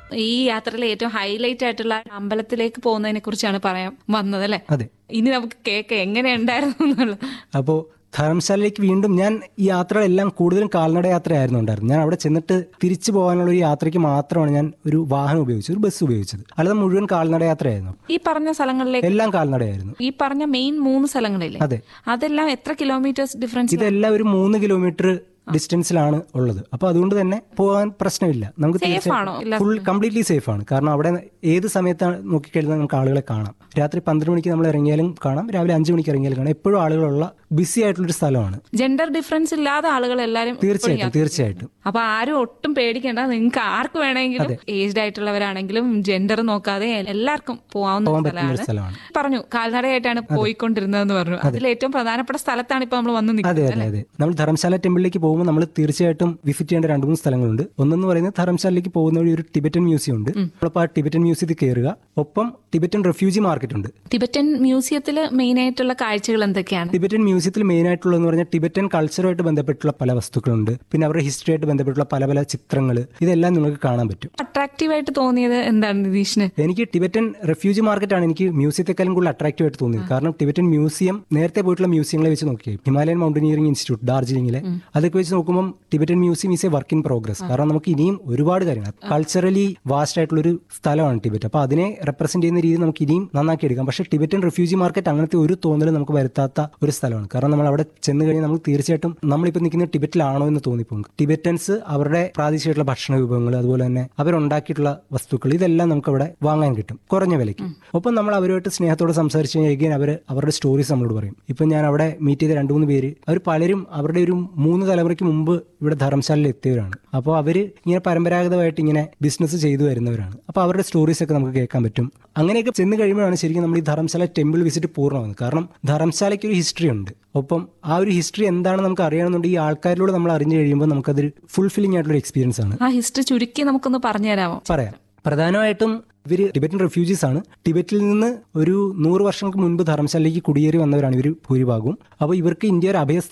ഈ യാത്രയിലെ ഏറ്റവും ഹൈലൈറ്റ് ആയിട്ടുള്ള അമ്പലത്തിലേക്ക് പോകുന്നതിനെ കുറിച്ചാണ് പറയാൻ വന്നത് അല്ലെ അതെ ഇനി നമുക്ക് കേക്ക് എങ്ങനെ ഉണ്ടായിരുന്നു എന്നുള്ളത് അപ്പോൾ ധർമ്മശാലയിലേക്ക് വീണ്ടും ഞാൻ ഈ യാത്രകളെല്ലാം കൂടുതലും കാൽനട യാത്രയായിരുന്നു ഉണ്ടായിരുന്നു ഞാൻ അവിടെ ചെന്നിട്ട് തിരിച്ചു പോകാനുള്ള ഒരു യാത്രയ്ക്ക് മാത്രമാണ് ഞാൻ ഒരു വാഹനം ഉപയോഗിച്ചത് ഒരു ബസ് ഉപയോഗിച്ചത് അല്ലാതെ മുഴുവൻ കാൽനട യാത്രയായിരുന്നു ഈ പറഞ്ഞ സ്ഥലങ്ങളിലേക്ക് എല്ലാം കാൽനടയായിരുന്നു ഈ പറഞ്ഞ മെയിൻ മൂന്ന് സ്ഥലങ്ങളില്ലേ അതെ അതെല്ലാം എത്ര കിലോമീറ്റേഴ്സ് ഡിഫറൻസ് ഇതെല്ലാം ഒരു മൂന്ന് കിലോമീറ്റർ ഡിസ്റ്റൻസിലാണ് ഉള്ളത് അപ്പൊ അതുകൊണ്ട് തന്നെ പോകാൻ പ്രശ്നമില്ല നമുക്ക് ആണോ? ഇല്ല. ഫുൾ കംപ്ലീറ്റ്ലി സേഫ് ആണ് കാരണം അവിടെ ഏത് സമയത്താണ് നോക്കിക്കഴിഞ്ഞാൽ നമുക്ക് ആളുകളെ കാണാം രാത്രി പന്ത്രണ്ട് മണിക്ക് നമ്മൾ ഇറങ്ങിയാലും കാണാം രാവിലെ അഞ്ചു മണിക്ക് ഇറങ്ങിയാലും കാണാം എപ്പോഴും ആളുകളുള്ള ബിസി ആയിട്ടുള്ള ഒരു സ്ഥലമാണ് ജെൻഡർ ഡിഫറൻസ് ഇല്ലാതെ ആളുകൾ എല്ലാരും തീർച്ചയായിട്ടും തീർച്ചയായിട്ടും അപ്പൊ ആരും ഒട്ടും പേടിക്കേണ്ട നിങ്ങൾക്ക് ആർക്ക് വേണമെങ്കിലും ഏജ്ഡ് ആയിട്ടുള്ളവരാണെങ്കിലും ജെൻഡർ നോക്കാതെ എല്ലാവർക്കും പോവാവുന്ന ഒരു പറ്റുന്ന ഒരു സ്ഥലമാണ് സ്ഥലമാണ് പറഞ്ഞു കാൽനടയായിട്ടാണ് പോയിക്കൊണ്ടിരുന്നതെന്ന് പറഞ്ഞു അതിൽ ഏറ്റവും പ്രധാനപ്പെട്ട സ്ഥലത്താണ് ഇപ്പൊ നമ്മൾ വന്ന് അതെ നിൽക്കുന്നത് അതെ അതെ നമ്മൾ ധർമ്മശാല ടെമ്പിളിലേക്ക് പോകുമ്പോൾ നമ്മൾ തീർച്ചയായിട്ടും വിസിറ്റ് ചെയ്യേണ്ട രണ്ട് മൂന്ന് സ്ഥലങ്ങളുണ്ട് ഒന്നെന്ന് പറയുന്നത് ധർമ്മശാലയിലേക്ക് പോകുന്ന വഴി ഒരു ടിബറ്റൻ മ്യൂസിയം ഉണ്ട് നമ്മളിപ്പോൾ ആ ടിബറ്റൻ മ്യൂസിയത്തിൽ കയറുക ഒപ്പം ടിബറ്റൻ റെഫ്യൂജി മാർക്കറ്റ് ഉണ്ട് ടിബറ്റൻ മ്യൂസിയത്തിൽ മെയിൻ ആയിട്ടുള്ള കാഴ്ചകൾ എന്തൊക്കെയാണ് ടിബറ്റൻ മ്യൂസിയത്തിൽ മെയിൻ ആയിട്ടുള്ളതെന്ന് പറഞ്ഞാൽ ടിബറ്റൻ കൾച്ചറുമായിട്ട് ബന്ധപ്പെട്ടുള്ള പല വസ്തുക്കളുണ്ട് പിന്നെ അവരുടെ ഹിസ്റ്ററിയായിട്ട് ബന്ധപ്പെട്ടുള്ള പല പല ചിത്രങ്ങൾ ഇതെല്ലാം നിങ്ങൾക്ക് കാണാൻ പറ്റും അട്രാക്റ്റീവ് ആയിട്ട് തോന്നിയത് എന്താണ് നിതീഷിന് എനിക്ക് ടിബറ്റൻ റെഫ്യൂജി മാർക്കറ്റാണ് എനിക്ക് മ്യൂസിയത്തെക്കാളും കൂടുതൽ അട്രാക്റ്റീവ് ആയിട്ട് തോന്നിയത് കാരണം ടിബറ്റൻ മ്യൂസിയം നേരത്തെ പോയിട്ടുള്ള മ്യൂസിയങ്ങളെ വെച്ച് നോക്കിയാൽ ഹിമാലയൻ മൗണ്ടനിയറിംഗ് ഇൻസ്റ്റിറ്റ്യൂട്ട് ഡാർജിലിംഗിലെ അതൊക്കെ വെച്ച് നോക്കുമ്പോൾ Tibetan museum is a work in progress കാരണം നമുക്ക് ഇനിയും ഒരുപാട് കാര്യങ്ങൾ കൾച്ചറലി വാസ്റ്റ് ആയിട്ടുള്ള ഒരു സ്ഥലമാണ് ടിബറ്റ് അപ്പൊ അതിനെ റെപ്രസെന്റ് ചെയ്യുന്ന രീതി നമുക്ക് ഇനിയും നന്നാക്കി എടുക്കാം പക്ഷേ ടിബറ്റൻ റെഫ്യൂജി മാർക്കറ്റ് അങ്ങനത്തെ ഒരു തോന്നലും നമുക്ക് വരുത്താത്ത ഒരു സ്ഥലമാണ് കാരണം നമ്മൾ അവിടെ ചെന്ന് കഴിഞ്ഞാൽ നമുക്ക് തീർച്ചയായിട്ടും നമ്മളിപ്പോൾ നിൽക്കുന്ന ടിബറ്റിലാണോ എന്ന് തോന്നിപ്പോകും ടിബറ്റൻസ് അവരുടെ പ്രാദേശികമായിട്ടുള്ള ഭക്ഷണ വിഭവങ്ങൾ അതുപോലെ തന്നെ അവരുണ്ടാക്കിയിട്ടുള്ള വസ്തുക്കൾ ഇതെല്ലാം നമുക്ക് അവിടെ വാങ്ങാൻ കിട്ടും കുറഞ്ഞ വിലയ്ക്ക് ഒപ്പം നമ്മൾ അവരുമായിട്ട് സ്നേഹത്തോടെ സംസാരിച്ച് കഴിഞ്ഞാൽ അവർ അവരുടെ സ്റ്റോറീസ് നമ്മളോട് പറയും ഇപ്പം ഞാൻ അവിടെ മീറ്റ് ചെയ്ത രണ്ട് മൂന്ന് പേര് അവർ പലരും അവരുടെ ഒരു മൂന്ന് തലമുറയ്ക്ക് മുമ്പ് ഇവിടെ ധർമ്മശാലയിൽ എത്തിയവരാണ് അപ്പോൾ അവർ ഇങ്ങനെ പരമ്പരാഗതമായിട്ട് ഇങ്ങനെ ബിസിനസ് ചെയ്തു വരുന്നവരാണ് അപ്പോൾ അവരുടെ സ്റ്റോറീസ് ഒക്കെ നമുക്ക് കേൾക്കാൻ പറ്റും അങ്ങനെയൊക്കെ ചെന്ന് കഴിയുമ്പോഴാണ് ശരിക്കും നമ്മൾ ഈ ധർമ്മശാല ടെമ്പിൾ വിസിറ്റ് പൂർണ്ണമാകുന്നത് കാരണം ധർമ്മശാലയ്ക്ക് ഒരു ഹിസ്റ്ററി ഉണ്ട് ഒപ്പം ആ ഒരു ഹിസ്റ്ററി എന്താണെന്ന് നമുക്ക് അറിയണമെന്നുണ്ട് ഈ ആൾക്കാരിലൂടെ നമ്മൾ അറിഞ്ഞു കഴിയുമ്പോൾ നമുക്കതൊരു ഫുൾഫില്ലിംഗ് ആയിട്ടുള്ള എക്സ്പീരിയൻസ് ആണ് ആ ഹിസ്റ്ററി ചുരുക്കി നമുക്കൊന്ന് പറഞ്ഞു തരാമോ പറയാം പ്രധാനമായിട്ടും ഇവർ ടിബറ്റൻ റെഫ്യൂജീസ് ആണ് ടിബറ്റിൽ നിന്ന് ഒരു നൂറ് വർഷങ്ങൾക്ക് മുൻപ് ധർമ്മശാലയിലേക്ക് കുടിയേറി വന്നവരാണ് ഇവർ ഭൂരിഭാഗവും അപ്പോൾ ഇവർക്ക് ഇന്ത്യ ഒരു അഭയസ്ഥാനം